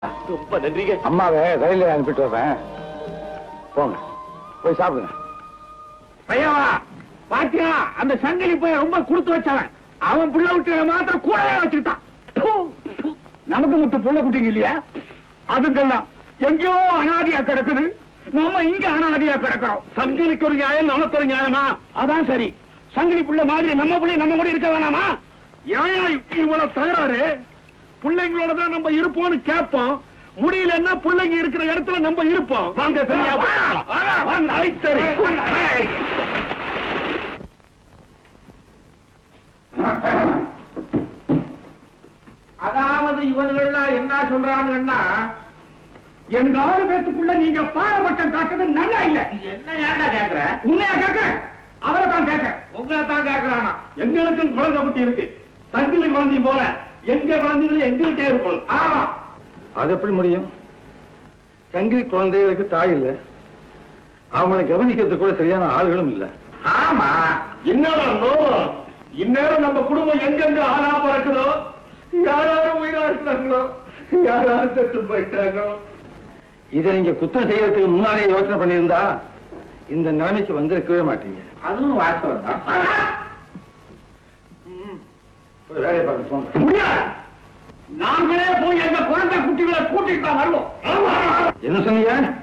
ரொம்ப நன்றிங்க அம்மாவை ரயில்ல அனுப்பிட்டு வர்றேன் போங்க போய் சாப்பிடுங்க பையவா பாத்தியா அந்த சங்கிலி போய் ரொம்ப கொடுத்து வச்சவன் அவன் புள்ள விட்டு மாத்திரம் கூடவே வச்சுட்டான் நமக்கு மட்டும் புள்ள குட்டிங்க இல்லையா அதுக்கெல்லாம் எங்கேயோ அனாதியா கிடக்குது நம்ம இங்க அனாதியா கிடக்கிறோம் சங்கிலிக்கு ஒரு நியாயம் நமக்கு ஒரு நியாயமா அதான் சரி சங்கிலி புள்ள மாதிரி நம்ம புள்ளை நம்ம கூட இருக்க வேணாமா ஏன் இவ்வளவு தகராறு பிள்ளைங்களோட தான் நம்ம இருப்போம்னு கேட்போம் முடியலன்னா பிள்ளைங்க இருக்கிற இடத்துல நம்ம இருப்போம் வாங்க சரியா வாங்க ஐ, சரி ஐ. அதாவது இவர்கள்லாம் என்ன சொல்றாங்கன்னா எங்க ஆறு பேத்துக்குள்ள நீங்க பாரபட்சம் காட்டுறது நல்லா இல்ல என்ன ஏன்டா கேக்குற உன்னையா கேக்குற அவரை தான் கேட்க உங்களை தான் கேக்குறானா எங்களுக்கும் குழந்தை குட்டி இருக்கு தங்கிலி குழந்தை போல எங்க குழந்தைகளும் எங்கள்கிட்டே இருக்கும் ஆமா அது எப்படி முடியும் சங்கிலி குழந்தைகளுக்கு தாய் இல்ல அவங்களை கவனிக்கிறதுக்கு கூட சரியான ஆளுகளும் இல்ல ஆமா இன்னும் இந்நேரம் நம்ம குடும்பம் எங்கெங்க ஆளா பிறக்குதோ யாராரும் உயிரா இருக்கிறாங்களோ யாராரும் செத்து போயிட்டாங்களோ இதை நீங்க குத்தம் செய்யறதுக்கு முன்னாலே யோசனை பண்ணியிருந்தா இந்த நிலைமைக்கு வந்திருக்கவே மாட்டீங்க அதுவும் வாஸ்தவம் தான் போய் வேலையை பார்க்க போங்க முடியாது நாங்களே போய் எங்க குழந்தை குட்டிகளை கூட்டிட்டு தான் வருவோம் என்ன சொன்னீங்க